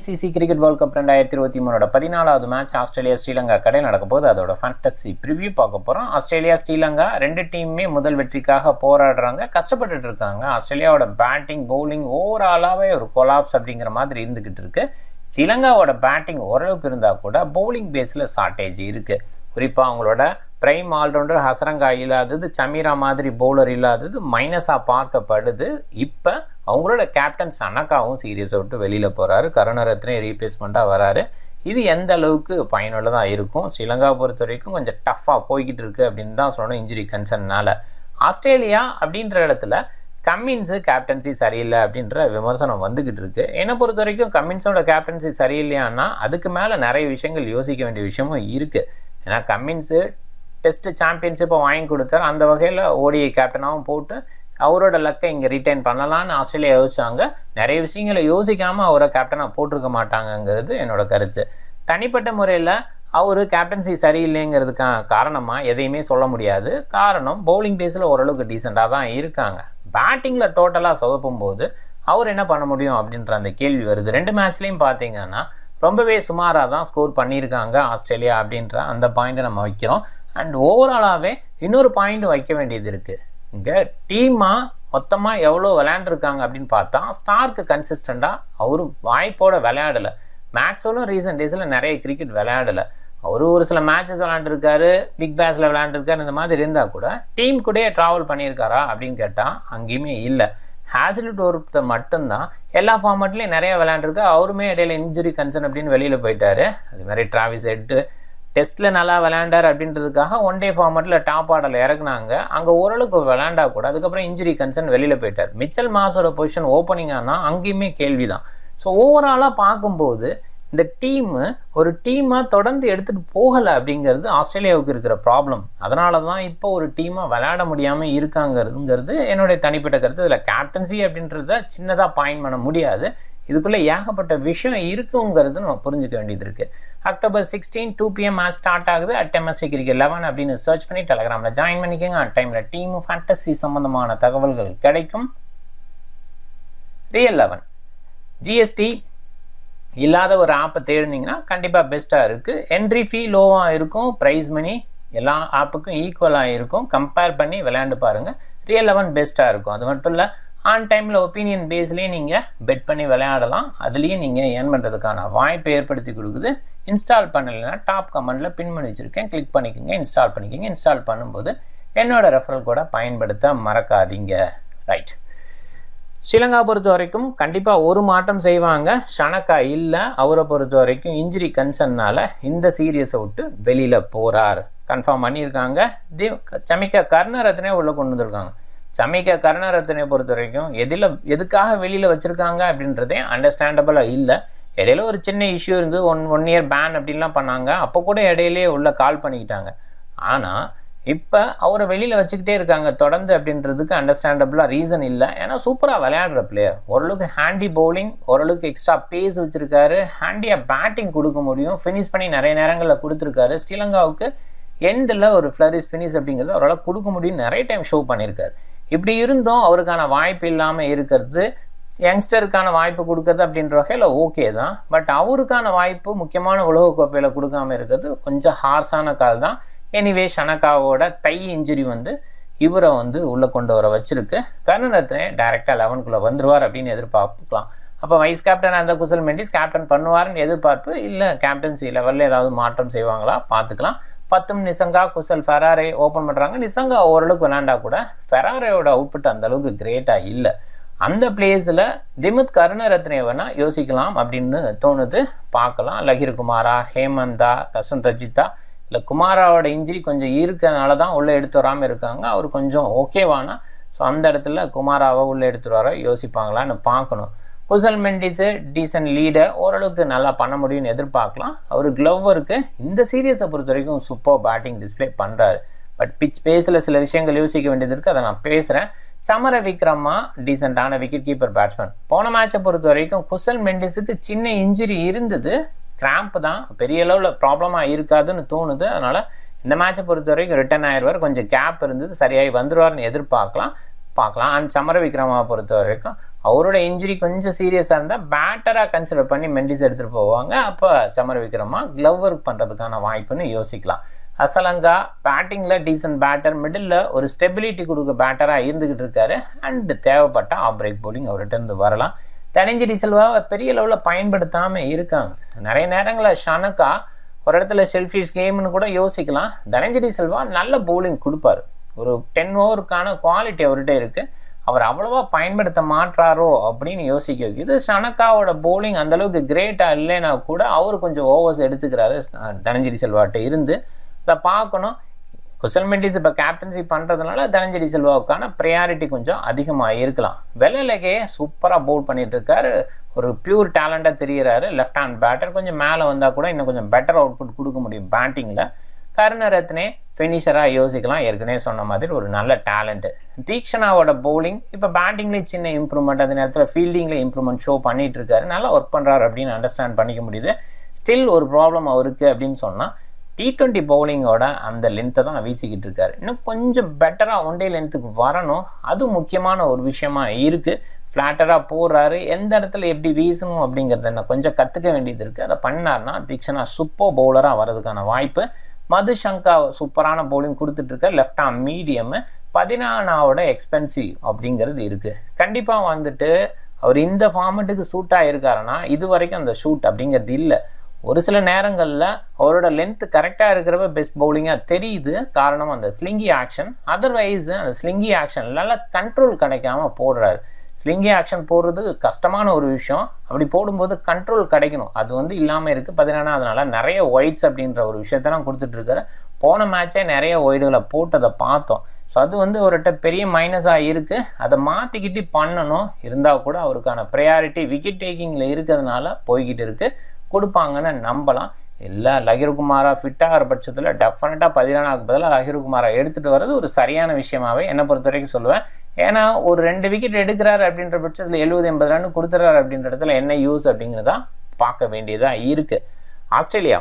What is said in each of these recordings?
ICC cricket world cup ரெண்டாயிரத்தி இருபத்தி மூணோட பதினாலாவது மேட்ச் ஆஸ்திரேலியா ஸ்ரீலங்கா கடையில் நடக்க போது அதோட ஃபேண்டசி ப்ரிவ்யூ பார்க்க போகிறோம் ஆஸ்திரேலியா ஸ்ரீலங்கா ரெண்டு டீமுமே முதல் வெற்றிக்காக போராடுறாங்க கஷ்டப்பட்டுட்டு இருக்காங்க ஆஸ்திரேலியாவோட பேட்டிங் பவுலிங் ஓவராலாகவே ஒரு கொலாப்ஸ் அப்படிங்கிற மாதிரி இருந்துக்கிட்டு இருக்கு ஸ்ரீலங்காவோட பேட்டிங் ஓரளவுக்கு இருந்தால் கூட பவுலிங் பேஸில் ஷார்ட்டேஜ் இருக்குது குறிப்பாக அவங்களோட பிரைம் ஆல்ரவுண்டர் ஹசரங்கா இல்லாதது சமீரா மாதிரி பவுலர் இல்லாதது மைனஸாக பார்க்கப்படுது இப்போ அவங்களோட கேப்டன் சனக்காவும் சீரியஸை விட்டு வெளியில் போகிறாரு கருணரத்னே ரீப்ளேஸ்மெண்ட்டாக வராரு இது எந்த அளவுக்கு பயனுள்ளதாக இருக்கும் ஸ்ரீலங்காவை பொறுத்த வரைக்கும் கொஞ்சம் டஃப்பாக போய்கிட்டு இருக்கு அப்படின்னு தான் சொல்லணும் இன்ஜுரி கன்சர்னால ஆஸ்திரேலியா அப்படின்ற இடத்துல கம்மின்ஸு கேப்டன்சி சரியில்லை அப்படின்ற விமர்சனம் வந்துக்கிட்டு இருக்கு என்னை பொறுத்த வரைக்கும் கம்மின்ஸோட கேப்டன்சி சரியில்லையான்னா அதுக்கு மேலே நிறைய விஷயங்கள் யோசிக்க வேண்டிய விஷயமும் இருக்குது ஏன்னா கம்மின்ஸு டெஸ்ட் சாம்பியன்ஷிப்பை வாங்கி கொடுத்தார் அந்த வகையில் ஓடிஐ கேப்டனாகவும் போட்டு அவரோட லக்கை இங்கே ரிட்டைன் பண்ணலான்னு ஆஸ்திரேலியா யோசிச்சாங்க நிறைய விஷயங்களை யோசிக்காமல் அவரை கேப்டனாக போட்டிருக்க மாட்டாங்கங்கிறது என்னோட கருத்து தனிப்பட்ட முறையில் அவர் கேப்டன்சி சரியில்லைங்கிறதுக்கான காரணமாக எதையுமே சொல்ல முடியாது காரணம் பவுலிங் பேஸில் ஓரளவுக்கு டீசெண்டாக தான் இருக்காங்க பேட்டிங்கில் டோட்டலாக சொதப்பும் போது அவர் என்ன பண்ண முடியும் அப்படின்ற அந்த கேள்வி வருது ரெண்டு மேட்ச்லேயும் பார்த்தீங்கன்னா ரொம்பவே சுமாராக தான் ஸ்கோர் பண்ணியிருக்காங்க ஆஸ்திரேலியா அப்படின்ற அந்த பாயிண்ட்டை நம்ம வைக்கிறோம் அண்ட் ஓவராலாகவே இன்னொரு பாயிண்ட் வைக்க வேண்டியது இருக்குது இங்கே டீமாக மொத்தமாக எவ்வளோ விளையாண்டுருக்காங்க அப்படின்னு பார்த்தா ஸ்டார்க்கு கன்சிஸ்டண்ட்டாக அவர் வாய்ப்போட விளையாடலை மேக்ஸ்வலும் ரீசன்ட் டேஸில் நிறைய கிரிக்கெட் விளையாடலை அவர் ஒரு சில மேட்சஸ் விளையாண்டுருக்காரு பிக் பேஸில் விளையாண்டுருக்காரு இந்த மாதிரி இருந்தால் கூட டீம் கூடயே ட்ராவல் பண்ணியிருக்காரா அப்படின்னு கேட்டால் அங்கேயுமே இல்லை ஹேசிலிட் ஒருத்தர் மட்டும்தான் எல்லா ஃபார்மேட்லேயும் நிறைய விளையாண்டுருக்கு அவருமே இடையில இன்ஜுரி கன்சர்ன் அப்படின்னு வெளியில் போயிட்டாரு அது மாதிரி டிராவிஸ் ஹெட்டு டெஸ்ட்டில் நல்லா விளையாண்டார் அப்படின்றதுக்காக ஒன் டே ஃபார்மேட்டில் டாப் ஆர்டரில் இறக்குனாங்க அங்கே ஓரளவுக்கு விளையாண்டா கூட அதுக்கப்புறம் இன்ஜுரி கன்சர்ன் வெளியில் போயிட்டார் மிச்சல் மாஸோட பொசிஷன் ஓப்பனிங் ஆனால் அங்கேயுமே கேள்வி தான் ஸோ ஓவராலாக பார்க்கும்போது இந்த டீமு ஒரு டீமாக தொடர்ந்து எடுத்துகிட்டு போகலை அப்படிங்கிறது ஆஸ்திரேலியாவுக்கு இருக்கிற ப்ராப்ளம் அதனால தான் இப்போ ஒரு டீமாக விளையாட முடியாமல் இருக்காங்கிறதுங்கிறது என்னுடைய தனிப்பட்ட கருத்து இதில் கேப்டன்சி அப்படின்றத சின்னதாக பாயிண்ட் பண்ண முடியாது இதுக்குள்ளே ஏகப்பட்ட விஷயம் இருக்குங்கிறது நம்ம புரிஞ்சுக்க வேண்டியது இருக்குது October sixteen two PM match start ஆகுது அட் எம்எஸ்சி கிரிக்கெட் லெவன் அப்படின்னு சர்ச் பண்ணி டெலகிராமில் ஜாயின் பண்ணிக்கோங்க அட் டைமில் டீம் ஃபேண்டசி சம்மந்தமான தகவல்கள் கிடைக்கும் ரியல் லெவன் ஜிஎஸ்டி இல்லாத ஒரு ஆப்பை தேடினீங்கன்னா கண்டிப்பாக பெஸ்ட்டாக இருக்குது என்ட்ரி ஃபீ லோவாக இருக்கும் ப்ரைஸ் மணி எல்லா ஆப்புக்கும் ஈக்குவலாக இருக்கும் கம்பேர் பண்ணி விளையாண்டு பாருங்கள் ரியல் லெவன் பெஸ்ட்டாக இருக்கும் அது மட்டும் இல்லை ஆன் டைமில் ஒப்பீனியன் பேஸ்லேயே நீங்கள் பெட் பண்ணி விளையாடலாம் அதுலேயும் நீங்கள் ஏர்ன் பண்ணுறதுக்கான வாய்ப்பை ஏற்படுத்தி கொடுக்குது இன்ஸ்டால் பண்ணலைன்னா டாப் கமெண்டில் பின் பண்ணி வச்சுருக்கேன் கிளிக் பண்ணிக்கோங்க இன்ஸ்டால் பண்ணிக்கோங்க இன்ஸ்டால் பண்ணும்போது என்னோட ரெஃபரல் கூட பயன்படுத்த மறக்காதீங்க ரைட் ஸ்ரீலங்கா பொறுத்த வரைக்கும் கண்டிப்பாக ஒரு மாற்றம் செய்வாங்க ஷனக்கா இல்லை அவரை பொறுத்த வரைக்கும் இன்ஜுரி கன்சர்னால் இந்த சீரியஸை விட்டு வெளியில் போகிறார் கன்ஃபார்ம் பண்ணியிருக்காங்க தி சமிக்கா கர்ணரத்னே உள்ளே கொண்டு வந்திருக்காங்க சமிக்கா கருணரத்னை பொறுத்த வரைக்கும் எதில் எதுக்காக வெளியில் வச்சுருக்காங்க அப்படின்றதே அண்டர்ஸ்டாண்டபிளாக இல்லை இடையில ஒரு சின்ன இஷ்யூ இருந்து ஒன் ஒன் இயர் பேன் அப்படின்லாம் பண்ணாங்க அப்போ கூட இடையிலேயே உள்ள கால் பண்ணிக்கிட்டாங்க ஆனால் இப்போ அவரை வெளியில் வச்சுக்கிட்டே இருக்காங்க தொடர்ந்து அப்படின்றதுக்கு அண்டர்ஸ்டாண்டபிளாக ரீசன் இல்லை ஏன்னா சூப்பராக விளையாடுற பிளேயர் ஓரளவுக்கு ஹேண்டி பவுலிங் ஓரளவுக்கு எக்ஸ்ட்ரா பேஸ் வச்சுருக்காரு ஹேண்டியாக பேட்டிங் கொடுக்க முடியும் ஃபினிஷ் பண்ணி நிறைய நேரங்களில் கொடுத்துருக்காரு ஸ்ரீலங்காவுக்கு எண்டில் ஒரு ஃப்ளரிஸ் ஃபினிஷ் அப்படிங்கிறது அவரால் கொடுக்க முடியும் நிறைய டைம் ஷோ பண்ணியிருக்காரு இப்படி இருந்தும் அவருக்கான வாய்ப்பு இல்லாமல் இருக்கிறது யங்ஸ்டருக்கான வாய்ப்பு கொடுக்கறது அப்படின்ற வகையில் ஓகே தான் பட் அவருக்கான வாய்ப்பு முக்கியமான உலகக்கோப்பையில் கொடுக்காம இருக்கிறது கொஞ்சம் ஹார்ஸான கால் தான் எனிவே ஷனக்காவோட தை இன்ஜுரி வந்து இவரை வந்து உள்ளே கொண்டு வர வச்சிருக்கு கருணரத்னே டைரெக்டாக லெவனுக்குள்ளே வந்துருவார் அப்படின்னு எதிர்பார்க்கலாம் அப்போ வைஸ் கேப்டன் அந்த குசல் மெண்டிஸ் கேப்டன் பண்ணுவார்னு எதிர்பார்ப்பு இல்லை கேப்டன்சி லெவலில் ஏதாவது மாற்றம் செய்வாங்களா பார்த்துக்கலாம் பத்தும் நிசங்கா குசல் ஃபெராரே ஓப்பன் பண்ணுறாங்க நிசங்கா ஓரளவுக்கு விளாண்டா கூட ஃபெராரேயோட அவுட்புட் அந்த அளவுக்கு கிரேட்டாக இல்லை அந்த பிளேஸில் திமுத் கருணரத்னே வேணால் யோசிக்கலாம் அப்படின்னு தோணுது பார்க்கலாம் லஹிர் குமாரா ஹேமந்தா கசுன் ரஜிதா இல்லை குமாராவோட இன்ஜுரி கொஞ்சம் இருக்கிறதுனால தான் உள்ளே எடுத்து வராமல் இருக்காங்க அவர் கொஞ்சம் ஓகேவானா ஸோ அந்த இடத்துல குமாராவை உள்ளே எடுத்துட்டு வர யோசிப்பாங்களான்னு பார்க்கணும் குசல் மெண்டிஸு டீசன்ட் லீடர் ஓரளவுக்கு நல்லா பண்ண முடியும்னு எதிர்பார்க்கலாம் அவர் க்ளவ்வருக்கு இந்த சீரியஸை பொறுத்த வரைக்கும் சூப்பர் பேட்டிங் டிஸ்பிளே பண்ணுறாரு பட் பிச் பேஸில் சில விஷயங்கள் யோசிக்க வேண்டியது இருக்குது அதை நான் பேசுகிறேன் சமர விக்ரமா டீசெண்டான விக்கெட் கீப்பர் பேட்ஸ்மேன் போன மேட்சை பொறுத்த வரைக்கும் குசல் மெண்டிஸுக்கு சின்ன இன்ஜுரி இருந்தது கிராம்ப் தான் பெரிய அளவில் ப்ராப்ளமாக இருக்காதுன்னு தோணுது அதனால் இந்த மேட்சை பொறுத்த வரைக்கும் ரிட்டர்ன் ஆயிடுவார் கொஞ்சம் கேப் இருந்தது சரியாகி வந்துடுவார்னு எதிர்பார்க்கலாம் பார்க்கலாம் அண்ட் சமர விக்ரமாவை பொறுத்த வரைக்கும் அவரோட இன்ஜுரி கொஞ்சம் சீரியஸாக இருந்தால் பேட்டராக கன்சிடர் பண்ணி மெண்டிஸ் எடுத்துகிட்டு போவாங்க அப்போ சமர விக்ரமா க்ளவ் ஒர்க் பண்ணுறதுக்கான வாய்ப்புன்னு யோசிக்கலாம் அசலங்கா பேட்டிங்கில் டீசன்ட் பேட்டர் மிடில் ஒரு ஸ்டெபிலிட்டி கொடுக்க பேட்டராக இருந்துக்கிட்டு இருக்காரு அண்ட் தேவைப்பட்ட ஆஃப் பிரேக் போலிங் அவர்கிட்ட இருந்து வரலாம் தனஞ்சடி செல்வா பெரிய லெவலில் பயன்படுத்தாமல் இருக்காங்க நிறைய நேரங்களில் ஷனக்கா ஒரு இடத்துல செல்ஃபிஷ் கேம்னு கூட யோசிக்கலாம் தனஞ்சடி செல்வா நல்ல போலிங் கொடுப்பாரு ஒரு டென் ஓவருக்கான குவாலிட்டி அவர்கிட்ட இருக்குது அவர் அவ்வளோவா பயன்படுத்த மாட்டாரோ அப்படின்னு யோசிக்க வைக்குது சனக்காவோட போலிங் அந்தளவுக்கு கிரேட்டாக இல்லைன்னா கூட அவர் கொஞ்சம் ஓவர்ஸ் எடுத்துக்கிறாரு தனஞ்சடி செல்வாட்ட இருந்து அதை பார்க்கணும் குசல் மெண்டிஸ் இப்போ கேப்டன்சி பண்ணுறதுனால தனஞ்சடி செல்வாவுக்கான ப்ரையாரிட்டி கொஞ்சம் அதிகமாக இருக்கலாம் வெள்ளலகே சூப்பராக பவுல் பண்ணிட்டு இருக்காரு ஒரு பியூர் டேலண்டாக தெரிகிறாரு லெஃப்ட் ஹேண்ட் பேட்டர் கொஞ்சம் மேலே வந்தால் கூட இன்னும் கொஞ்சம் பெட்டர் அவுட்புட் கொடுக்க முடியும் பேட்டிங்கில் கருணரத்னே ஃபினிஷராக யோசிக்கலாம் ஏற்கனவே சொன்ன மாதிரி ஒரு நல்ல டேலண்ட்டு தீக்ஷனாவோட பவுலிங் இப்போ பேட்டிங்லேயும் சின்ன இம்ப்ரூவ்மெண்ட் அதே நேரத்தில் ஃபீல்டிங்கில் இம்ப்ரூவ்மெண்ட் ஷோ பண்ணிட்டு இருக்காரு நல்லா ஒர்க் பண்ணுறாரு அப்படின்னு அண்டர்ஸ்டாண்ட் பண்ணிக்க முடியுது ஸ்டில் ஒரு ப்ராப்ளம் அவருக்கு அப்படின்னு சொன்னால் டி ட்வெண்ட்டி பவுலிங்கோட அந்த லென்த்தை தான் வீசிக்கிட்டு இருக்காரு இன்னும் கொஞ்சம் பெட்டராக ஒன் டே லென்த்துக்கு வரணும் அது முக்கியமான ஒரு விஷயமா இருக்குது ஃப்ளாட்டராக போடுறாரு எந்த இடத்துல எப்படி வீசணும் அப்படிங்கிறத என்ன கொஞ்சம் கற்றுக்க வேண்டியது இருக்குது அதை பண்ணார்னா தீக்ஷனா சூப்பர் பவுலராக வர்றதுக்கான வாய்ப்பு மது சங்கா சூப்பரான பவுலிங் கொடுத்துட்ருக்க லெஃப்ட் ஆம் மீடியமு பதினானாவோட எக்ஸ்பென்சிவ் அப்படிங்கிறது இருக்குது கண்டிப்பாக வந்துட்டு அவர் இந்த ஃபார்மெட்டுக்கு சூட்டாக இருக்காருன்னா இது வரைக்கும் அந்த ஷூட் அப்படிங்கிறது இல்லை ஒரு சில நேரங்களில் அவரோட லென்த்து கரெக்டாக இருக்கிறப்ப பெஸ்ட் பவுலிங்காக தெரியுது காரணம் அந்த ஸ்லிங்கி ஆக்ஷன் அதர்வைஸ் அந்த ஸ்லிங்கி ஆக்ஷன்ல கண்ட்ரோல் கிடைக்காம போடுறாரு ஸ்லிங்கி ஆக்ஷன் போடுறது கஷ்டமான ஒரு விஷயம் அப்படி போடும்போது கண்ட்ரோல் கிடைக்கணும் அது வந்து இல்லாமல் இருக்குது பார்த்தீங்கன்னா அதனால நிறைய ஒயிட்ஸ் அப்படின்ற ஒரு விஷயத்தெல்லாம் கொடுத்துட்ருக்காரு போன மேட்சே நிறைய ஒய்டுகளை போட்டதை பார்த்தோம் ஸோ அது வந்து அவர்கிட்ட பெரிய மைனஸாக இருக்குது அதை மாற்றிக்கிட்டு பண்ணணும் இருந்தால் கூட அவருக்கான ப்ரையாரிட்டி விக்கெட் டேக்கிங்கில் இருக்கிறதுனால போய்கிட்டு இருக்குது கொடுப்பாங்கன்னு நம்பலாம் இல்லை லகிர்குமாரா ஃபிட் ஆகிற பட்சத்தில் டெஃபினட்டாக பதினானாக்கு பதிலாக லகிர்குமாரா எடுத்துகிட்டு வர்றது ஒரு சரியான விஷயமாவே என்னை பொறுத்த வரைக்கும் சொல்லுவேன் ஏன்னா ஒரு ரெண்டு விக்கெட் எடுக்கிறாரு அப்படின்ற பட்சத்தில் எழுபது எண்பது ரன் கொடுத்துறாரு அப்படின்ற இடத்துல என்ன யூஸ் அப்படிங்கிறதா பார்க்க வேண்டியதாக இருக்குது ஆஸ்திரேலியா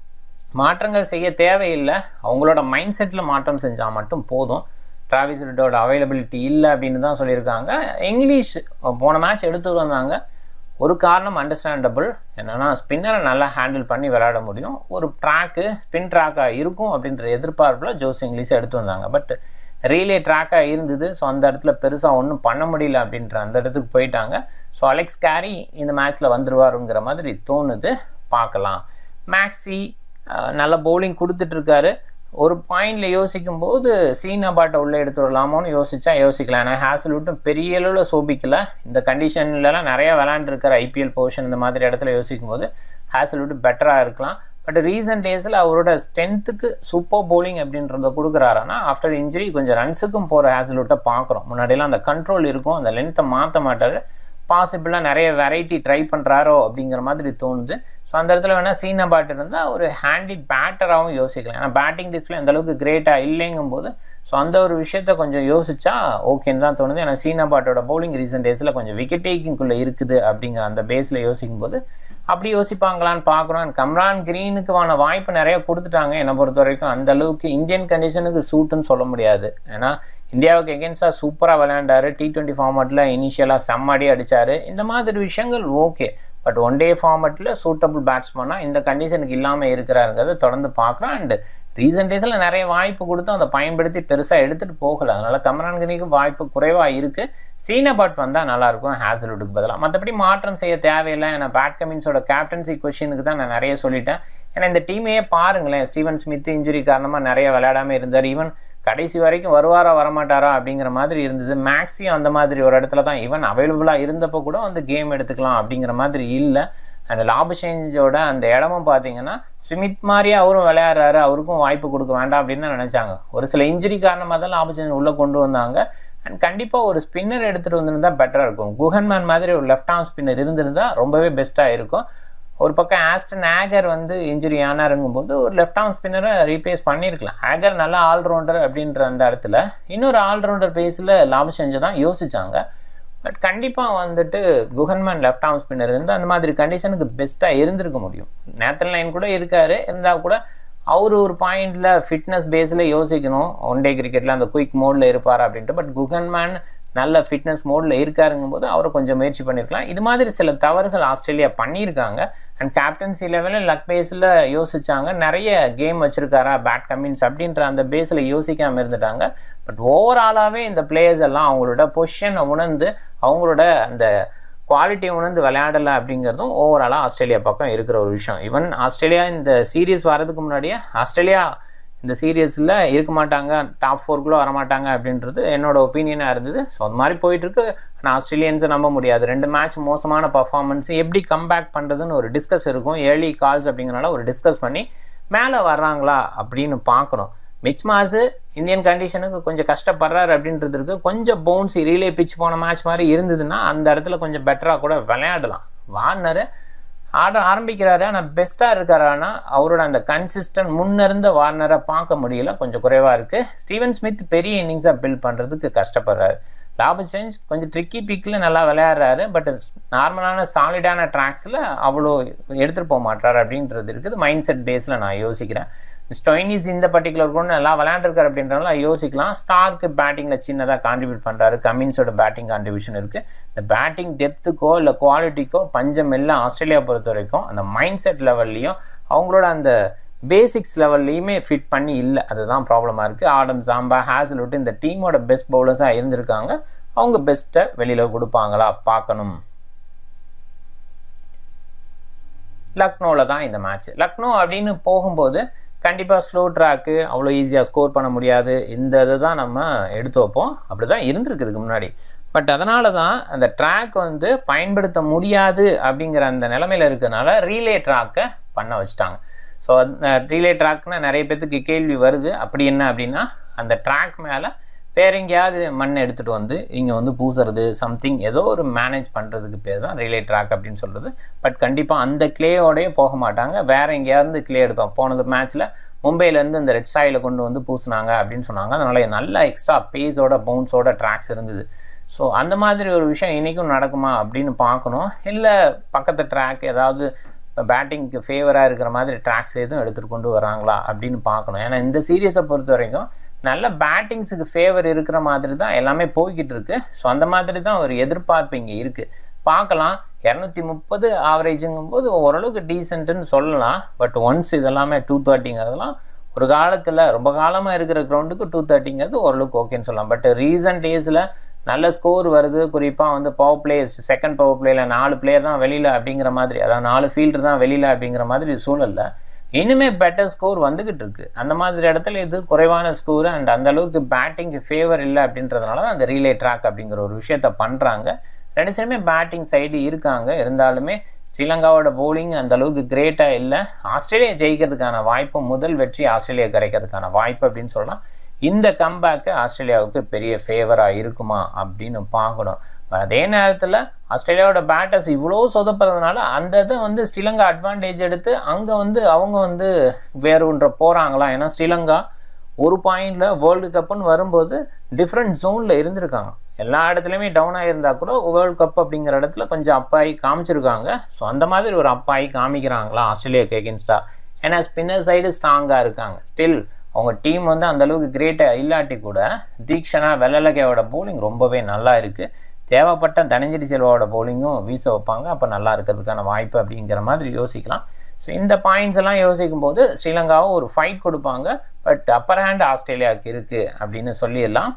மாற்றங்கள் செய்ய தேவையில்லை அவங்களோட மைண்ட் செட்டில் மாற்றம் செஞ்சால் மட்டும் போதும் டிராவிஸ் ரிட்டோட அவைலபிலிட்டி இல்லை அப்படின்னு தான் சொல்லியிருக்காங்க இங்கிலீஷ் போன மேட்ச் எடுத்துகிட்டு வந்தாங்க ஒரு காரணம் அண்டர்ஸ்டாண்டபிள் என்னென்னா ஸ்பின்னரை நல்லா ஹேண்டில் பண்ணி விளையாட முடியும் ஒரு ட்ராக்கு ஸ்பின் ட்ராக்காக இருக்கும் அப்படின்ற எதிர்பார்ப்பில் ஜோஸ் இங்கிலீஷ் எடுத்து வந்தாங்க பட் ரீலே ட்ராக்காக இருந்தது ஸோ அந்த இடத்துல பெருசாக ஒன்றும் பண்ண முடியல அப்படின்ற அந்த இடத்துக்கு போயிட்டாங்க ஸோ அலெக்ஸ் கேரி இந்த மேட்ச்சில் வந்துருவாருங்கிற மாதிரி தோணுது பார்க்கலாம் மேக்ஸி நல்ல பவுலிங் கொடுத்துட்ருக்காரு ஒரு பாயிண்டில் யோசிக்கும் போது சீனா பாட்டை உள்ளே எடுத்து வரலாமோன்னு யோசிச்சா யோசிக்கலாம் ஏன்னா ஹேசல்வுட்டும் பெரிய அளவில் சோபிக்கல இந்த கண்டிஷன்லலாம் நிறையா விளாண்டுருக்கார் ஐபிஎல் பொசிஷன் இந்த மாதிரி இடத்துல யோசிக்கும் போது ஹேசல்வுட் பெட்டராக இருக்கலாம் பட் ரீசன்ட் டேஸில் அவரோட ஸ்ட்ரென்த்துக்கு சூப்பர் பவுலிங் அப்படின்றத கொடுக்குறாருன்னா ஆஃப்டர் இன்ஜுரி கொஞ்சம் ரன்ஸுக்கும் போகிற ஹேசல்வுட்டை பார்க்குறோம் முன்னாடியெல்லாம் அந்த கண்ட்ரோல் இருக்கும் அந்த லென்த்தை மாற்ற மாட்டார் பாசிபிளாக நிறைய வெரைட்டி ட்ரை பண்ணுறாரோ அப்படிங்கிற மாதிரி தோணுது ஸோ அந்த இடத்துல வேணால் சீனா பேட் இருந்தால் ஒரு ஹேண்டி பேட்டராகவும் யோசிக்கலாம் ஏன்னா பேட்டிங் டிஸ்பிளே அந்தளவுக்கு கிரேட்டாக இல்லைங்கும் போது ஸோ அந்த ஒரு விஷயத்த கொஞ்சம் யோசிச்சா ஓகேன்னு தான் தோணுது ஏன்னா சீனா பாட்டோட பவுலிங் ரீசன்ட் டேஸில் கொஞ்சம் விக்கெட் டேக்கிங்குள்ளே இருக்குது அப்படிங்கிற அந்த பேஸில் யோசிக்கும் போது அப்படி யோசிப்பாங்களான்னு பார்க்குறோம் கம்ரான் கிரீனுக்குவான வாய்ப்பு நிறைய கொடுத்துட்டாங்க என்னை பொறுத்த வரைக்கும் அந்த அளவுக்கு இந்தியன் கண்டிஷனுக்கு சூட்டுன்னு சொல்ல முடியாது ஏன்னா இந்தியாவுக்கு எகென்ஸ்டாக சூப்பராக விளையாண்டாரு டி டுவெண்ட்டி ஃபார்மேட்டில் இனிஷியலாக செம்மடி அடித்தார் இந்த மாதிரி விஷயங்கள் ஓகே பட் ஒன் டே ஃபார்மேட்டில் சூட்டபிள் பேட்ஸ்மனாக இந்த கண்டிஷனுக்கு இல்லாமல் இருக்கிறாருங்கிறத தொடர்ந்து பார்க்குறோம் அண்ட் ரீசன்ட் டேஸில் நிறைய வாய்ப்பு கொடுத்தும் அதை பயன்படுத்தி பெருசாக எடுத்துகிட்டு போகலை அதனால் கமரான் கனிக்கு வாய்ப்பு குறைவாக இருக்குது சீனா பாட் வந்தால் நல்லாயிருக்கும் ஹேசல்வுட்டுக்கு பதிலாக மற்றபடி மாற்றம் செய்ய தேவையில்லை ஏன்னா பேட் கமின்ஸோட கேப்டன்சி கொஷினுக்கு தான் நான் நிறைய சொல்லிட்டேன் ஏன்னா இந்த டீமையே பாருங்களேன் ஸ்டீவன் ஸ்மித் இன்ஜுரி காரணமாக நிறைய விளையாடாமல் இருந்தார் ஈவன் கடைசி வரைக்கும் வருவாரா வரமாட்டாரா அப்படிங்கிற மாதிரி இருந்தது மேக்ஸியும் அந்த மாதிரி ஒரு இடத்துல தான் ஈவன் அவைலபிளாக இருந்தப்போ கூட வந்து கேம் எடுத்துக்கலாம் அப்படிங்கிற மாதிரி இல்லை அண்ட் லாபசேஞ்சோட அந்த இடமும் பார்த்தீங்கன்னா ஸ்மித் மாதிரியே அவரும் விளையாடுறாரு அவருக்கும் வாய்ப்பு கொடுக்க வேண்டாம் அப்படின்னு தான் நினச்சாங்க ஒரு சில இன்ஜுரி காரணமாக தான் லாபசேஞ்ச் உள்ளே கொண்டு வந்தாங்க அண்ட் கண்டிப்பாக ஒரு ஸ்பின்னர் எடுத்துகிட்டு வந்திருந்தா பெட்டராக இருக்கும் குஹன்மேன் மாதிரி ஒரு லெஃப்ட் ஆர்ம் ஸ்பின்னர் இருந்திருந்தா ரொம்பவே பெஸ்ட்டாக இருக்கும் ஒரு பக்கம் ஆஸ்டன் ஆகர் வந்து இன்ஜுரி ஆனாருங்கும் போது ஒரு லெஃப்ட் ஆர்ம் ஸ்பின்னரை ரீப்ளேஸ் பண்ணியிருக்கலாம் ஆகர் நல்ல ஆல்ரவுண்டர் அப்படின்ற அந்த இடத்துல இன்னொரு ஆல்ரவுண்டர் பேஸில் லாபம் செஞ்சு தான் யோசிச்சாங்க பட் கண்டிப்பாக வந்துட்டு குஹன்மேன் லெஃப்ட் ஆர்ம் ஸ்பின்னர் இருந்து அந்த மாதிரி கண்டிஷனுக்கு பெஸ்ட்டாக இருந்திருக்க முடியும் நேத்தன் லைன் கூட இருக்காரு இருந்தால் கூட அவர் ஒரு பாயிண்டில் ஃபிட்னஸ் பேஸில் யோசிக்கணும் ஒன் டே கிரிக்கெட்டில் அந்த குயிக் மோடில் இருப்பார் அப்படின்ட்டு பட் குகன்மேன் நல்ல ஃபிட்னஸ் மோடில் இருக்காருங்கும் போது அவரை கொஞ்சம் முயற்சி பண்ணியிருக்கலாம் இது மாதிரி சில தவறுகள் ஆஸ்திரேலியா பண்ணியிருக்காங்க அண்ட் கேப்டன்சி லெவலில் லக் பேஸில் யோசிச்சாங்க நிறைய கேம் வச்சுருக்காரா பேட் கமின்ஸ் அப்படின்ற அந்த பேஸில் யோசிக்காமல் இருந்துட்டாங்க பட் ஓவராலாகவே இந்த பிளேயர்ஸ் எல்லாம் அவங்களோட பொசிஷனை உணர்ந்து அவங்களோட அந்த குவாலிட்டியை உணர்ந்து விளையாடலை அப்படிங்கிறதும் ஓவராலாக ஆஸ்திரேலியா பக்கம் இருக்கிற ஒரு விஷயம் ஈவன் ஆஸ்திரேலியா இந்த சீரியஸ் வரதுக்கு முன்னாடியே ஆஸ்திரேலியா இந்த சீரியஸில் இருக்க மாட்டாங்க டாப் ஃபோர்க்குள்ளே வரமாட்டாங்க அப்படின்றது என்னோட ஒப்பீனியனாக இருந்தது ஸோ அது மாதிரி போயிட்டுருக்கு ஆனால் ஆஸ்திரேலியன்ஸை நம்ப முடியாது ரெண்டு மேட்ச் மோசமான பர்ஃபார்மன்ஸ் எப்படி கம்பேக் பண்ணுறதுன்னு ஒரு டிஸ்கஸ் இருக்கும் ஏர்லி கால்ஸ் அப்படிங்கிறனால ஒரு டிஸ்கஸ் பண்ணி மேலே வர்றாங்களா அப்படின்னு பார்க்கணும் மிச் மார்ஸு இந்தியன் கண்டிஷனுக்கு கொஞ்சம் கஷ்டப்படுறாரு அப்படின்றது இருக்குது கொஞ்சம் பவுன்ஸ் ரீலே பிச் போன மேட்ச் மாதிரி இருந்ததுன்னா அந்த இடத்துல கொஞ்சம் பெட்டராக கூட விளையாடலாம் வார்னர் ஆட ஆரம்பிக்கிறாரு ஆனால் பெஸ்ட்டாக இருக்காரானா அவரோட அந்த கன்சிஸ்டன்ட் முன்னிருந்த வார்னரை பார்க்க முடியல கொஞ்சம் குறைவாக இருக்குது ஸ்டீவன் ஸ்மித் பெரிய இன்னிங்ஸாக பில்ட் பண்ணுறதுக்கு கஷ்டப்படுறாரு லாபசேஞ்ச் கொஞ்சம் ட்ரிக்கி பீக்கில் நல்லா விளையாடுறாரு பட் நார்மலான சாலிடான ட்ராக்ஸில் அவ்வளோ எடுத்துகிட்டு போக மாட்டார் அப்படின்றது இருக்குது மைண்ட் செட் பேஸில் நான் யோசிக்கிறேன் ஸ்டொயினிஸ் இந்த பர்டிகுலர் கூட நல்லா விளையாண்டுருக்காரு அப்படின்றனால யோசிக்கலாம் ஸ்டார்க்கு பேட்டிங்கில் சின்னதாக கான்ட்ரிபியூட் பண்ணுறாரு கமின்ஸோட பேட்டிங் கான்ட்ரிபியூஷன் இருக்குது இந்த பேட்டிங் டெப்த்துக்கோ இல்லை குவாலிட்டிக்கோ பஞ்சம் இல்லை ஆஸ்திரேலியா பொறுத்த வரைக்கும் அந்த மைண்ட் செட் லெவல்லையும் அவங்களோட அந்த பேசிக்ஸ் லெவல்லையுமே ஃபிட் பண்ணி இல்லை அதுதான் ப்ராப்ளமாக இருக்குது ஆடம் சாம்பா ஹேசல்வுட் இந்த டீமோட பெஸ்ட் பவுலர்ஸாக இருந்திருக்காங்க அவங்க பெஸ்ட்டை வெளியில் கொடுப்பாங்களா பார்க்கணும் லக்னோவில் தான் இந்த மேட்ச் லக்னோ அப்படின்னு போகும்போது கண்டிப்பாக ஸ்லோ ட்ராக்கு அவ்வளோ ஈஸியாக ஸ்கோர் பண்ண முடியாது இந்த இதை தான் நம்ம எடுத்து வைப்போம் அப்படி தான் இருந்திருக்கு இதுக்கு முன்னாடி பட் அதனால தான் அந்த ட்ராக் வந்து பயன்படுத்த முடியாது அப்படிங்கிற அந்த நிலமையில் இருக்கிறதுனால ரீலே ட்ராக்கை பண்ண வச்சுட்டாங்க ஸோ அந்த ரீலே ட்ராக்னா நிறைய பேர்த்துக்கு கேள்வி வருது அப்படி என்ன அப்படின்னா அந்த ட்ராக் மேலே வேற எங்கேயாவது மண் எடுத்துகிட்டு வந்து இங்கே வந்து பூசுறது சம்திங் ஏதோ ஒரு மேனேஜ் பண்ணுறதுக்கு பேர் தான் ரிலே ட்ராக் அப்படின்னு சொல்கிறது பட் கண்டிப்பாக அந்த கிளேயோடய போக மாட்டாங்க வேற எங்கேயாவது கிளே எடுப்பாங்க போனது மேட்ச்சில் மும்பையிலேருந்து இந்த ரெட் சாயில் கொண்டு வந்து பூசினாங்க அப்படின்னு சொன்னாங்க அதனால் நல்ல எக்ஸ்ட்ரா பேஸோட பவுன்ஸோட ட்ராக்ஸ் இருந்தது ஸோ அந்த மாதிரி ஒரு விஷயம் இன்றைக்கும் நடக்குமா அப்படின்னு பார்க்கணும் இல்லை பக்கத்து ட்ராக் ஏதாவது பேட்டிங்க்கு ஃபேவராக இருக்கிற மாதிரி ட்ராக்ஸ் எதுவும் எடுத்துகிட்டு கொண்டு வராங்களா அப்படின்னு பார்க்கணும் ஏன்னா இந்த சீரியஸை பொறுத்த வரைக்கும் நல்ல பேட்டிங்ஸுக்கு ஃபேவர் இருக்கிற மாதிரி தான் எல்லாமே போய்கிட்டு இருக்கு ஸோ அந்த மாதிரி தான் ஒரு எதிர்பார்ப்பு இங்கே இருக்குது பார்க்கலாம் இரநூத்தி முப்பது ஆவரேஜுங்கும் போது ஓரளவுக்கு டீசென்ட்டுன்னு சொல்லலாம் பட் ஒன்ஸ் இதெல்லாமே டூ தேர்ட்டிங்கிறதுலாம் ஒரு காலத்தில் ரொம்ப காலமாக இருக்கிற கிரவுண்டுக்கு டூ தேர்ட்டிங்கிறது ஓரளவுக்கு ஓகேன்னு சொல்லலாம் பட் ரீசன்ட் டேஸில் நல்ல ஸ்கோர் வருது குறிப்பாக வந்து பவர் பிளேயர்ஸ் செகண்ட் பவர் பிளேயில் நாலு பிளேயர் தான் வெளியில் அப்படிங்கிற மாதிரி அதாவது நாலு ஃபீல்டர் தான் வெளியில் அப்படிங்கிற மாதிரி சூழலில் இனிமே பெட்டர் ஸ்கோர் வந்துகிட்டு இருக்கு அந்த மாதிரி இடத்துல இது குறைவான ஸ்கோர் அண்ட் அந்த அளவுக்கு பேட்டிங்க்கு ஃபேவர் இல்லை அப்படின்றதுனால தான் அந்த ரீலே ட்ராக் அப்படிங்கிற ஒரு விஷயத்த பண்ணுறாங்க ரெண்டு சைடுமே பேட்டிங் சைடு இருக்காங்க இருந்தாலுமே ஸ்ரீலங்காவோட பவுலிங் அந்த அளவுக்கு கிரேட்டாக இல்லை ஆஸ்திரேலியா ஜெயிக்கிறதுக்கான வாய்ப்பு முதல் வெற்றி ஆஸ்திரேலியா கிடைக்கிறதுக்கான வாய்ப்பு அப்படின்னு சொல்லலாம் இந்த கம்பேக்கு ஆஸ்திரேலியாவுக்கு பெரிய ஃபேவராக இருக்குமா அப்படின்னு பார்க்கணும் அதே நேரத்தில் ஆஸ்திரேலியாவோட பேட்டர்ஸ் இவ்வளோ சொதப்புறதுனால அந்த இதை வந்து ஸ்ரீலங்கா அட்வான்டேஜ் எடுத்து அங்கே வந்து அவங்க வந்து வேறு ஒன்றை போகிறாங்களா ஏன்னா ஸ்ரீலங்கா ஒரு பாயிண்டில் வேர்ல்டு கப்புன்னு வரும்போது டிஃப்ரெண்ட் ஜோனில் இருந்திருக்காங்க எல்லா இடத்துலையுமே டவுன் ஆகியிருந்தா கூட வேர்ல்டு கப் அப்படிங்கிற இடத்துல கொஞ்சம் அப்பாயி காமிச்சிருக்காங்க ஸோ அந்த மாதிரி ஒரு அப்பாயி காமிக்கிறாங்களா ஆஸ்திரேலியாவுக்கு எகென்ஸ்டாக ஏன்னா ஸ்பின்னர் சைடு ஸ்ட்ராங்காக இருக்காங்க ஸ்டில் அவங்க டீம் வந்து அந்தளவுக்கு கிரேட்டாக இல்லாட்டி கூட தீக்ஷனா வெள்ளலகையோட போலிங் ரொம்பவே நல்லா இருக்குது தேவைப்பட்ட தனஞ்சரி செல்வாவோட போலிங்கும் வீச வைப்பாங்க அப்போ நல்லா இருக்கிறதுக்கான வாய்ப்பு அப்படிங்கிற மாதிரி யோசிக்கலாம் ஸோ இந்த பாயிண்ட்ஸ் எல்லாம் யோசிக்கும் போது ஸ்ரீலங்காவும் ஒரு ஃபைட் கொடுப்பாங்க பட் அப்பர் ஹேண்ட் ஆஸ்திரேலியாவுக்கு இருக்குது அப்படின்னு சொல்லிடலாம்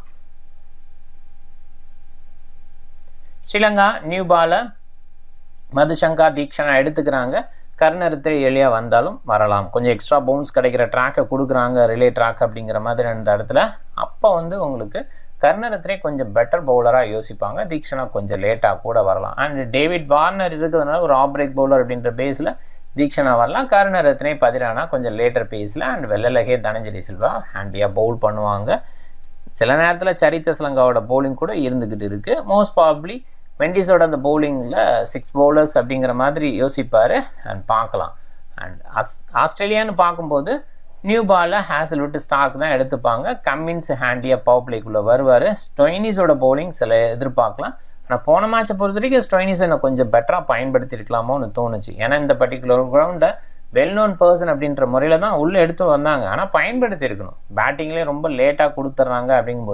ஸ்ரீலங்கா நியூ பாலை மதுசங்கா தீக்ஷனா எடுத்துக்கிறாங்க கர்ணரத்திரி எளியாக வந்தாலும் வரலாம் கொஞ்சம் எக்ஸ்ட்ரா பவுன்ஸ் கிடைக்கிற ட்ராக்கை கொடுக்குறாங்க ரிலே ட்ராக் அப்படிங்கிற மாதிரி அந்த இடத்துல அப்போ வந்து உங்களுக்கு கர்ணரத்னே கொஞ்சம் பெட்டர் பவுலராக யோசிப்பாங்க தீக்ஷனா கொஞ்சம் லேட்டாக கூட வரலாம் அண்ட் டேவிட் வார்னர் இருக்கிறதுனால ஒரு ஆப் பிரேக் பவுலர் அப்படின்ற பேஸில் தீக்ஷனா வரலாம் கருணரத்னே பதிரானா கொஞ்சம் லேட்டர் பேஸில் அண்ட் வெள்ளலகே தனஞ்சலி சில்வா ஹேண்டியாக பவுல் பண்ணுவாங்க சில நேரத்தில் சரித்த சிலங்காவோட பவுலிங் கூட இருந்துக்கிட்டு இருக்குது மோஸ்ட் ப்ராப்ளி வெண்டிஸோட அந்த பவுலிங்கில் சிக்ஸ் பவுலர்ஸ் அப்படிங்கிற மாதிரி யோசிப்பார் அண்ட் பார்க்கலாம் அண்ட் அஸ் ஆஸ்திரேலியான்னு பார்க்கும்போது நியூ பாலில் ஹேசல் விட்டு ஸ்டார்க் தான் எடுத்துப்பாங்க கம்மின்ஸ் ஹேண்டியாக பவர் பிளேக்குள்ளே வருவார் ஸ்டொயினிஸோட பவுலிங் சில எதிர்பார்க்கலாம் ஆனால் போன மேட்சை பொறுத்த வரைக்கும் ஸ்டொயினிஸை நான் கொஞ்சம் பெட்டராக பயன்படுத்தியிருக்கலாமோன்னு தோணுச்சு ஏன்னா இந்த பர்டிகுலர் கிரவுண்டை வெல் நோன் பர்சன் அப்படின்ற முறையில் தான் உள்ளே எடுத்து வந்தாங்க ஆனால் பயன்படுத்தி இருக்கணும் பேட்டிங்லேயே ரொம்ப லேட்டாக கொடுத்துட்றாங்க அப்படிங்கும்போது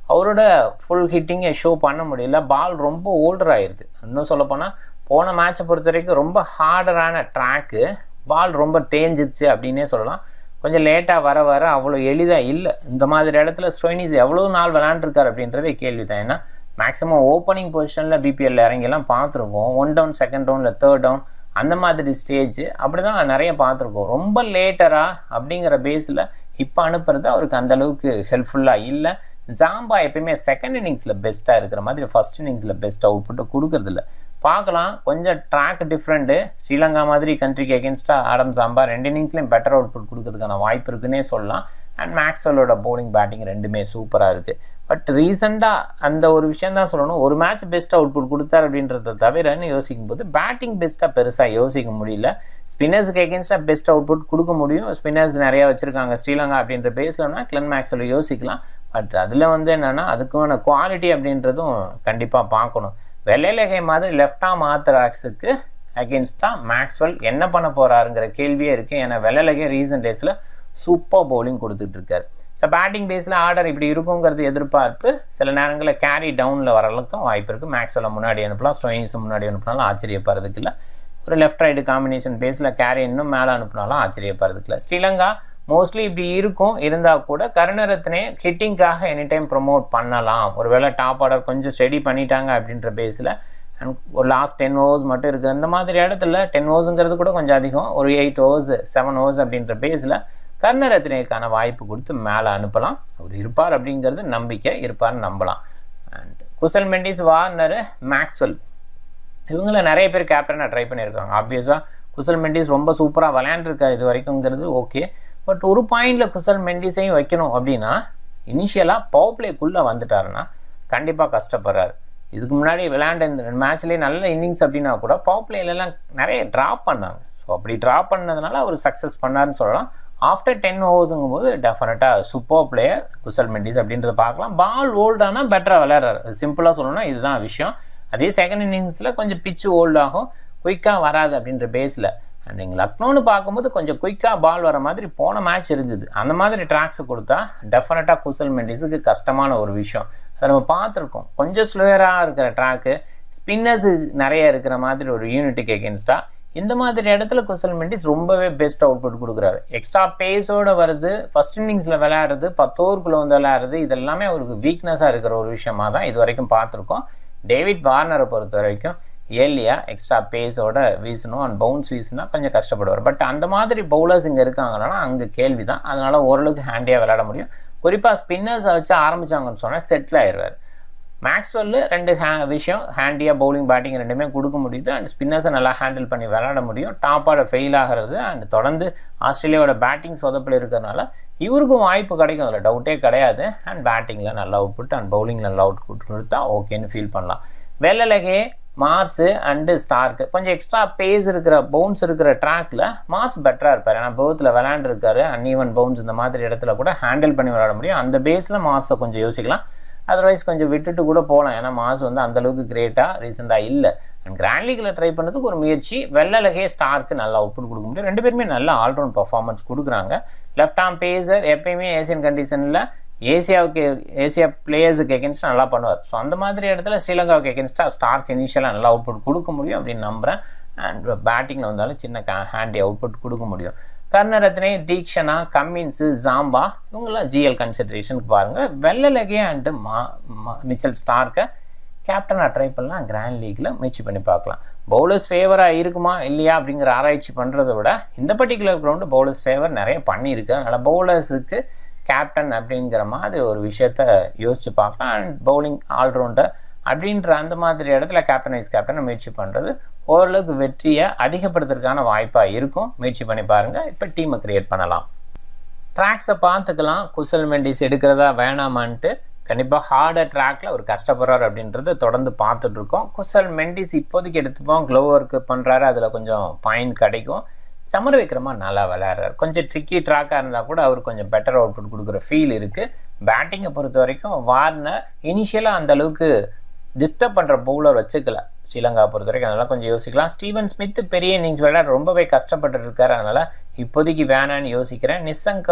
அவரோட ஃபுல் ஹிட்டிங்கை ஷோ பண்ண முடியல பால் ரொம்ப ஓல்டர் ஆயிடுது இன்னும் சொல்லப்போனால் போன மேட்சை பொறுத்த வரைக்கும் ரொம்ப ஹார்டரான ட்ராக்கு பால் ரொம்ப தேஞ்சிச்சு அப்படின்னே சொல்லலாம் கொஞ்சம் லேட்டாக வர வர அவ்வளோ எளிதாக இல்லை இந்த மாதிரி இடத்துல ஸ்டோயினிஸ் எவ்வளோ நாள் விளாண்டுருக்காரு அப்படின்றதே கேள்வி தான் ஏன்னா மேக்ஸிமம் ஓப்பனிங் பொசிஷனில் பிபிஎல்ல இறங்கிலாம் பார்த்துருக்கோம் ஒன் டவுன் செகண்ட் டவுனில் தேர்ட் டவுன் அந்த மாதிரி ஸ்டேஜ் அப்படி தான் நிறைய பார்த்துருக்கோம் ரொம்ப லேட்டரா அப்படிங்கிற பேஸில் இப்போ அனுப்புறது அவருக்கு அந்த அளவுக்கு ஹெல்ப்ஃபுல்லாக இல்லை ஜாம்பா எப்பயுமே செகண்ட் இன்னிங்ஸில் பெஸ்ட்டாக இருக்கிற மாதிரி ஃபர்ஸ்ட் இன்னிங்ஸில் பெஸ்ட் அவுட் புட்டு கொடுக்கறதில்ல பார்க்கலாம் கொஞ்சம் ட்ராக் டிஃப்ரெண்ட்டு ஸ்ரீலங்கா மாதிரி கண்ட்ரிக்கு அகேன்ஸ்டாக ஆடம் சாம்பா ரெண்டு இன்னிங்ஸ்லையும் பெட்டர் அவுட் புட் கொடுக்கறதுக்கான வாய்ப்பு இருக்குன்னே சொல்லலாம் அண்ட் மேக்ஸ்வெல்லோட போலிங் பேட்டிங் ரெண்டுமே சூப்பராக இருக்குது பட் ரீசெண்டாக அந்த ஒரு விஷயம் தான் சொல்லணும் ஒரு மேட்ச் பெஸ்ட் அவுட் புட் கொடுத்தாரு அப்படின்றத தவிரன்னு யோசிக்கும் போது பேட்டிங் பெஸ்ட்டாக பெருசாக யோசிக்க முடியல ஸ்பின்னர்ஸுக்கு எகேன்ஸ்டாக பெஸ்ட் அவுட் புட் கொடுக்க முடியும் ஸ்பின்னர்ஸ் நிறையா வச்சுருக்காங்க ஸ்ரீலங்கா அப்படின்ற பேஸ்லனா கிளன் மேக்ஸில் யோசிக்கலாம் பட் அதில் வந்து என்னென்னா அதுக்கான குவாலிட்டி அப்படின்றதும் கண்டிப்பாக பார்க்கணும் வெள்ளையிலகை மாதிரி லெஃப்ட் ஆம் ஆர்த்தராக்ஸுக்கு அகேன்ஸ்டாக மேக்ஸ்வெல் என்ன பண்ண போகிறாருங்கிற கேள்வியே இருக்குது ஏன்னா வெள்ளைலகை ரீசன்ட் டேஸில் சூப்பர் பவுலிங் கொடுத்துட்ருக்காரு ஸோ பேட்டிங் பேஸில் ஆர்டர் இப்படி இருக்குங்கிறது எதிர்பார்ப்பு சில நேரங்களில் கேரி டவுனில் வர அளவுக்கும் வாய்ப்பு இருக்குது மேக்ஸ்வெல்லை முன்னாடி அனுப்பலாம் ஸ்டோயின்ஸை முன்னாடி அனுப்பினாலும் ஆச்சரியப்படுறதுக்கு இல்லை ஒரு லெஃப்ட் ரைடு காம்பினேஷன் பேஸில் கேரி இன்னும் மேலே அனுப்பினாலும் ஆச்சரியப்படுறதுக்கு இல்லை ஸ்ரீலங்கா மோஸ்ட்லி இப்படி இருக்கும் இருந்தால் கூட கருணரத்னே ஹிட்டிங்காக எனி டைம் ப்ரொமோட் பண்ணலாம் ஒருவேளை டாப் ஆர்டர் கொஞ்சம் ஸ்டடி பண்ணிட்டாங்க அப்படின்ற பேஸில் அண்ட் ஒரு லாஸ்ட் டென் ஓவர்ஸ் மட்டும் இருக்குது அந்த மாதிரி இடத்துல டென் ஓவர்ஸுங்கிறது கூட கொஞ்சம் அதிகம் ஒரு எயிட் ஓவர்ஸ் செவன் ஓவர்ஸ் அப்படின்ற பேஸில் கர்ணரத்னேக்கான வாய்ப்பு கொடுத்து மேலே அனுப்பலாம் அவர் இருப்பார் அப்படிங்கிறது நம்பிக்கை இருப்பார்னு நம்பலாம் and Kusal Mendis Warner Maxwell இவங்கள நிறைய பேர் கேப்டனாக ட்ரை பண்ணியிருக்காங்க ஆப்வியஸாக குசல் மெண்டிஸ் ரொம்ப சூப்பராக விளையாண்டுருக்காரு இது வரைக்குங்கிறது ஓகே பட் ஒரு பாயிண்டில் குசல் மெண்டிஸையும் வைக்கணும் அப்படின்னா இனிஷியலாக பவர் பிளேக்குள்ளே வந்துட்டாருன்னா கண்டிப்பாக கஷ்டப்படுறாரு இதுக்கு முன்னாடி விளையாண்ட இந்த மேட்ச்லேயே நல்ல இன்னிங்ஸ் அப்படின்னா கூட பவர் பிளேலெல்லாம் நிறைய ட்ராப் பண்ணாங்க ஸோ அப்படி ட்ராப் பண்ணதுனால அவர் சக்ஸஸ் பண்ணாருன்னு சொல்லலாம் ஆஃப்டர் டென் ஓவர்ஸுங்கும் போது டெஃபினட்டாக சூப்பர் பிளேயர் குசல் மெண்டிஸ் அப்படின்றத பார்க்கலாம் பால் ஓல்டானால் பெட்டராக விளையாடுறாரு சிம்பிளாக சொல்லணும்னா இதுதான் விஷயம் அதே செகண்ட் இன்னிங்ஸில் கொஞ்சம் பிச்சு ஓல்ட் ஆகும் குயிக்காக வராது அப்படின்ற பேஸில் அண்ட் நீங்கள் லக்னோன்னு பார்க்கும்போது கொஞ்சம் குயிக்காக பால் வர மாதிரி போன மேட்ச் இருந்தது அந்த மாதிரி ட்ராக்ஸ் கொடுத்தா டெஃபினட்டாக குசல் மெண்டிஸுக்கு கஷ்டமான ஒரு விஷயம் அதை நம்ம பார்த்துருக்கோம் கொஞ்சம் ஸ்லோயராக இருக்கிற ட்ராக்கு ஸ்பின்னர்ஸு நிறைய இருக்கிற மாதிரி ஒரு யூனிட்டுக்கு எகேன்ஸ்டாக இந்த மாதிரி இடத்துல குசல் மெண்டிஸ் ரொம்பவே பெஸ்ட் அவுட்புட் கொடுக்குறாரு எக்ஸ்ட்ரா பேஸோட வருது ஃபர்ஸ்ட் இன்னிங்ஸில் விளையாடுறது பத்தோருக்குள்ளே வந்து விளையாடுறது இதெல்லாமே அவருக்கு வீக்னஸாக இருக்கிற ஒரு விஷயமா தான் இது வரைக்கும் பார்த்துருக்கோம் டேவிட் வார்னரை பொறுத்த வரைக்கும் ஏர்லியாக எக்ஸ்ட்ரா பேஸோட வீசணும் அண்ட் பவுன்ஸ் வீசினா கொஞ்சம் கஷ்டப்படுவார் பட் அந்த மாதிரி பவுலர்ஸ் இங்கே இருக்காங்கன்னா அங்கே கேள்வி தான் அதனால் ஓரளவுக்கு ஹேண்டியாக விளையாட முடியும் குறிப்பாக ஸ்பின்னர்ஸை வச்சு ஆரம்பித்தாங்கன்னு சொன்னால் செட்டில் ஆயிடுவார் மேக்ஸ்வெல்லு ரெண்டு ஹே விஷயம் ஹேண்டியாக பவுலிங் பேட்டிங் ரெண்டுமே கொடுக்க முடியுது அண்ட் ஸ்பின்னர்ஸை நல்லா ஹேண்டில் பண்ணி விளையாட முடியும் டாப்பாட ஃபெயில் ஆகிறது அண்ட் தொடர்ந்து ஆஸ்திரேலியாவோட பேட்டிங் சொதப்பில் இருக்கிறனால இவருக்கும் வாய்ப்பு கிடைக்கும் அதில் டவுட்டே கிடையாது அண்ட் பேட்டிங்கில் நல்லா அவுட் புட் அண்ட் பவுலிங்கில் நல்லா அவுட் புட் கொடுத்தா ஓகேன்னு ஃபீல் பண்ணலாம் வெள்ளலகே மார்ஸு அண்டு ஸ்டார்க்கு கொஞ்சம் எக்ஸ்ட்ரா பேஸ் இருக்கிற பவுன்ஸ் இருக்கிற ட்ராக்கில் மார்ஸ் பெட்டராக இருப்பார் ஏன்னா பவுத்தில் விளையாண்டுருக்காரு அன்ஈவன் பவுன்ஸ் இந்த மாதிரி இடத்துல கூட ஹேண்டில் பண்ணி விளையாட முடியும் அந்த பேஸில் மார்ஸை கொஞ்சம் யோசிக்கலாம் அதர்வைஸ் கொஞ்சம் விட்டுட்டு கூட போகலாம் ஏன்னா மாஸ் வந்து அந்தளவுக்கு கிரேட்டாக ரீசெண்டாக இல்லை அண்ட் கிராண்ட் லீக்கில் ட்ரை பண்ணதுக்கு ஒரு முயற்சி வெள்ளலகே ஸ்டார்க்கு நல்லா அவுட்புட் கொடுக்க முடியும் ரெண்டு பேருமே நல்ல ஆல்ரவுண்ட் பர்ஃபார்மன்ஸ் கொடுக்குறாங்க லெஃப்ட் ஆம் பேசர் எப்பயுமே ஏசியன் கண்டிஷனில் ஏசியாவுக்கு ஏசியா பிளேயர்ஸுக்கு எகென்ஸ்டாக நல்லா பண்ணுவார் ஸோ அந்த மாதிரி இடத்துல ஸ்ரீலங்காவுக்கு எகென்ஸ்டாக ஸ்டார்க் இனிஷியலாக நல்லா அவுட்புட் கொடுக்க முடியும் அப்படின்னு நம்புகிறேன் அண்ட் பேட்டிங்கில் வந்தாலும் சின்ன ஹேண்டி அவுட்புட் கொடுக்க முடியும் கர்ணரத்னே தீக்ஷனா கம்மின்ஸு ஜாம்பா இவங்களாம் ஜிஎல் கன்சிடரேஷனுக்கு பாருங்கள் வெள்ளலகே அண்டு மா மிச்சல் ஸ்டார்க்கை கேப்டனாக ட்ரை பண்ணலாம் கிராண்ட் லீக்கில் முயற்சி பண்ணி பார்க்கலாம் பவுலர்ஸ் ஃபேவராக இருக்குமா இல்லையா அப்படிங்கிற ஆராய்ச்சி பண்ணுறதை விட இந்த பர்டிகுலர் கிரவுண்டு பவுலர்ஸ் ஃபேவர் நிறைய பண்ணியிருக்கு அதனால் பவுலர்ஸுக்கு கேப்டன் அப்படிங்கிற மாதிரி ஒரு விஷயத்த யோசித்து பார்க்கலாம் அண்ட் பவுலிங் ஆல்ரவுண்டர் அப்படின்ற அந்த மாதிரி இடத்துல கேப்டன் வைஸ் கேப்டன் முயற்சி பண்ணுறது ஓரளவுக்கு வெற்றியை அதிகப்படுத்துறதுக்கான வாய்ப்பாக இருக்கும் முயற்சி பண்ணி பாருங்கள் இப்போ டீமை க்ரியேட் பண்ணலாம் ட்ராக்ஸை பார்த்துக்கலாம் குசல் மெண்டிஸ் எடுக்கிறதா வேணாமான்ட்டு கண்டிப்பாக ஹார்டர் ட்ராக்ல அவர் கஷ்டப்படுறாரு அப்படின்றத தொடர்ந்து பார்த்துட்ருக்கோம் குசல் மெண்டிஸ் இப்போதைக்கு எடுத்துப்போம் க்ளோ ஒர்க்கு பண்ணுறாரு அதில் கொஞ்சம் பாயிண்ட் கிடைக்கும் சமர விக்ரமா நல்லா விளையாடுறாரு கொஞ்சம் ட்ரிக்கி ட்ராக்காக இருந்தால் கூட அவர் கொஞ்சம் பெட்டர் அவுட்புட் கொடுக்குற ஃபீல் இருக்குது பேட்டிங்கை பொறுத்த வரைக்கும் வார்னர் இனிஷியலாக அந்த அளவுக்கு டிஸ்டர்ப் பண்ணுற பவுலர் வச்சுக்கல ஸ்ரீலங்கா பொறுத்த வரைக்கும் அதனால் கொஞ்சம் யோசிக்கலாம் ஸ்டீவன் ஸ்மித் பெரிய இன்னிங்ஸ் விளையாட ரொம்பவே கஷ்டப்பட்டு இருக்காரு அதனால் இப்போதைக்கு வேணான்னு யோசிக்கிறேன் நிசங்கா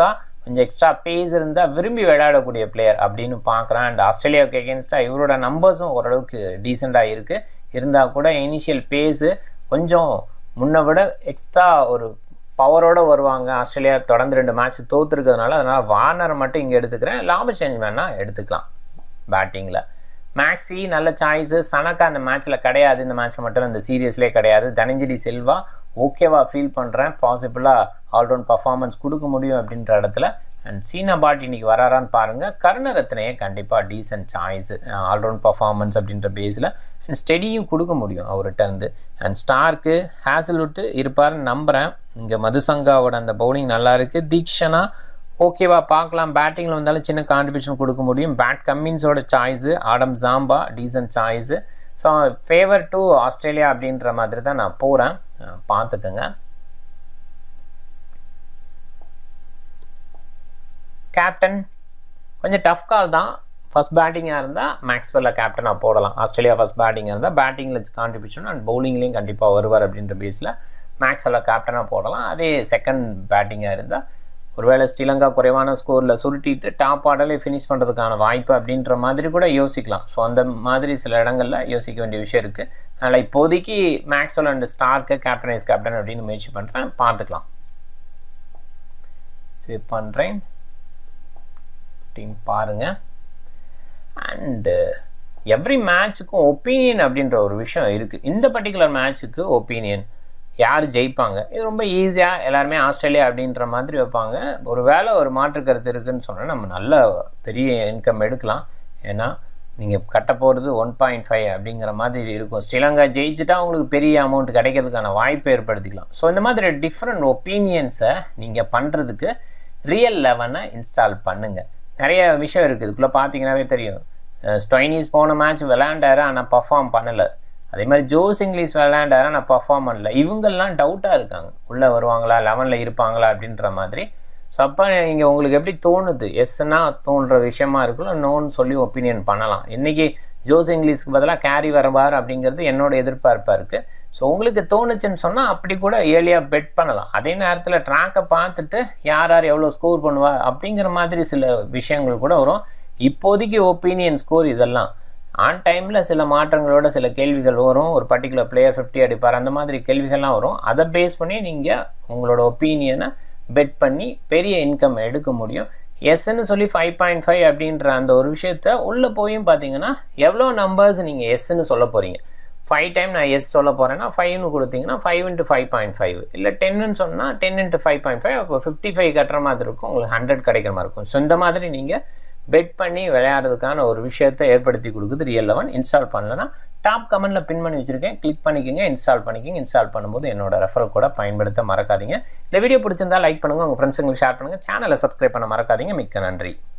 கொஞ்சம் எக்ஸ்ட்ரா பேஸ் இருந்தால் விரும்பி விளையாடக்கூடிய பிளேயர் அப்படின்னு பார்க்குறேன் அண்ட் ஆஸ்திரேலியாவுக்கு எகேன்ஸ்டாக இவரோட நம்பர்ஸும் ஓரளவுக்கு டீசெண்டாக இருக்குது இருந்தால் கூட இனிஷியல் பேஸு கொஞ்சம் முன்னை விட எக்ஸ்ட்ரா ஒரு பவரோடு வருவாங்க ஆஸ்திரேலியா தொடர்ந்து ரெண்டு மேட்ச் தோற்றுருக்கிறதுனால அதனால் வார்னர் மட்டும் இங்கே எடுத்துக்கிறேன் லாப சேஞ்ச் வேணால் எடுத்துக்கலாம் பேட்டிங்கில் மேக்ஸி நல்ல சாய்ஸு சனக்கா அந்த மேட்ச்சில் கிடையாது இந்த மேட்ச்சில் மட்டும் இந்த சீரியஸ்லேயே கிடையாது தனஞ்சலி செல்வா ஓகேவா ஃபீல் பண்ணுறேன் பாசிபிளாக ஆல்ரவுண்ட் பர்ஃபார்மன்ஸ் கொடுக்க முடியும் அப்படின்ற இடத்துல அண்ட் சீனா பாட் இன்னைக்கு வராரான்னு பாருங்கள் கருணரத்னையே கண்டிப்பாக டீசென்ட் சாய்ஸு ஆல்ரவுண்ட் பர்ஃபார்மன்ஸ் அப்படின்ற பேஸில் அண்ட் ஸ்டெடியும் கொடுக்க முடியும் அவர்கிட்ட இருந்து அண்ட் ஸ்டார்க்கு ஹேசல்வுட்டு இருப்பாருன்னு நம்புகிறேன் இங்கே மதுசங்காவோட அந்த பவுலிங் நல்லா இருக்குது தீக்ஷனா ஓகேவா பார்க்கலாம் பேட்டிங்கில் வந்தாலும் சின்ன கான்ட்ரிபியூஷன் கொடுக்க முடியும் பேட் கம்மின்ஸோட choice Adam Zampa decent choice so favour to Australia அப்படின்ற மாதிரி தான் நான் போகிறேன் பார்த்துக்கோங்க கேப்டன் கொஞ்சம் டஃப் கால் தான் ஃபஸ்ட் பேட்டிங்காக இருந்தால் மேக்ஸ்வெல்ல கேப்டனாக போடலாம் ஆஸ்திரேலியா ஃபஸ்ட் பேட்டிங்காக இருந்தால் பேட்டிங்கில் கான்ட்ரிபியூஷன் அண்ட் பவுலிங்லேயும் கண்டிப்பாக வருவார் அப்படின்ற பேஸில் மேக்ஸ்வெல்ல கேப்டனாக போடலாம் அதே செகண்ட் பேட்டிங்காக இருந்தால் ஒருவேளை ஸ்ரீலங்கா குறைவான ஸ்கோரில் சுருட்டிட்டு டாப் ஆர்டர்லேயே ஃபினிஷ் பண்ணுறதுக்கான வாய்ப்பு அப்படின்ற மாதிரி கூட யோசிக்கலாம் ஸோ அந்த மாதிரி சில இடங்களில் யோசிக்க வேண்டிய விஷயம் இருக்குது அதனால் இப்போதைக்கு Maxwell and Starc captainise captain அப்படின்னு முயற்சி பண்ணுறேன் பார்த்துக்கலாம் சேவ் பண்ணுறேன் டீம் பாருங்கள் அண்டு எவ்ரி மேட்ச்சுக்கும் ஒப்பீனியன் அப்படின்ற ஒரு விஷயம் இருக்குது இந்த பர்டிகுலர் மேட்ச்சுக்கு ஒப்பீனியன் யார் ஜெயிப்பாங்க இது ரொம்ப ஈஸியாக எல்லாருமே ஆஸ்திரேலியா அப்படின்ற மாதிரி வைப்பாங்க ஒரு வேளை ஒரு மாற்று கருத்து இருக்குதுன்னு சொன்னால் நம்ம நல்ல பெரிய இன்கம் எடுக்கலாம் ஏன்னா நீங்கள் கட்ட போகிறது ஒன் பாயிண்ட் ஃபைவ் அப்படிங்கிற மாதிரி இருக்கும் ஸ்ரீலங்கா ஜெயிச்சுட்டா உங்களுக்கு பெரிய அமௌண்ட் கிடைக்கிறதுக்கான வாய்ப்பை ஏற்படுத்திக்கலாம் ஸோ இந்த மாதிரி டிஃப்ரெண்ட் ஒப்பீனியன்ஸை நீங்கள் பண்ணுறதுக்கு ரியல் லெவனை இன்ஸ்டால் பண்ணுங்கள் நிறைய விஷயம் இருக்குது இதுக்குள்ளே பார்த்தீங்கன்னாவே தெரியும் ஸ்டொய்னிஸ் போன மேட்ச் விளையாண்டாரு ஆனால் பர்ஃபார்ம் பண்ணலை அதே மாதிரி ஜோஸ் இங்கிலீஷ் விளையாண்டாரு ஆனால் பர்ஃபார்ம் பண்ணல இவங்கெல்லாம் டவுட்டாக இருக்காங்க உள்ளே வருவாங்களா லெவனில் இருப்பாங்களா அப்படின்ற மாதிரி ஸோ அப்போ இங்கே உங்களுக்கு எப்படி தோணுது எஸ்னா தோன்ற விஷயமா இருக்குல்ல நோன்னு சொல்லி ஒப்பீனியன் பண்ணலாம் இன்றைக்கி ஜோஸ் இங்கிலீஷ்க்கு பதிலாக கேரி வருவார் அப்படிங்கிறது என்னோட எதிர்பார்ப்பாக இருக்குது ஸோ உங்களுக்கு தோணுச்சுன்னு சொன்னால் அப்படி கூட ஏர்லியாக பெட் பண்ணலாம் அதே நேரத்தில் ட்ராக்கை பார்த்துட்டு யார் யார் எவ்வளோ ஸ்கோர் பண்ணுவா அப்படிங்கிற மாதிரி சில விஷயங்கள் கூட வரும் இப்போதைக்கு ஒப்பீனியன் ஸ்கோர் இதெல்லாம் ஆன் டைமில் சில மாற்றங்களோட சில கேள்விகள் வரும் ஒரு பர்டிகுலர் பிளேயர் ஃபிஃப்டி அடிப்பார் அந்த மாதிரி கேள்விகள்லாம் வரும் அதை பேஸ் பண்ணி நீங்கள் உங்களோட ஒப்பீனியனை பெட் பண்ணி பெரிய இன்கம் எடுக்க முடியும் எஸ்ன்னு சொல்லி ஃபைவ் பாயிண்ட் ஃபைவ் அப்படின்ற அந்த ஒரு விஷயத்த உள்ளே போயும் பார்த்தீங்கன்னா எவ்வளோ நம்பர்ஸ் நீங்கள் எஸ்ன்னு சொல்ல போகிறீங்க ஃபைவ் டைம் நான் எஸ் சொல்ல போகிறேன்னா ஃபைவ்னு கொடுத்தீங்கன்னா five into five point five இல்லை டென்னு சொன்னால் ten into five point five அப்போ ஃபிஃப்டி ஃபைவ் கட்டுற மாதிரி இருக்கும் உங்களுக்கு ஹண்ட்ரட் கிடைக்கிற மாதிரி இருக்கும் ஸோ இந்த மாதிரி நீங்கள் பெட் பண்ணி விளையாடுறதுக்கான ஒரு விஷயத்தை ஏற்படுத்தி கொடுக்குது ரியல் லெவன் இன்ஸ்டால் பண்ணலன்னா டாப் கமெண்ட்டில் பின் பண்ணி வச்சுருக்கேன் கிளிக் பண்ணிக்கோங்க இன்ஸ்டால் பண்ணிக்கோங்க இன்ஸ்டால் பண்ணும்போது என்னோட ரெஃபரல் கூட பயன்படுத்த மறக்காதீங்க இந்த வீடியோ பிடிச்சிருந்தா லைக் பண்ணுங்கள் உங்கள் ஃப்ரெண்ட்ஸுங்களுக்கு ஷேர் பண்ணுங்கள் சேனலை சப்ஸ்கிரைப் பண்ண மறக்காதீங்க மிக்க நன்றி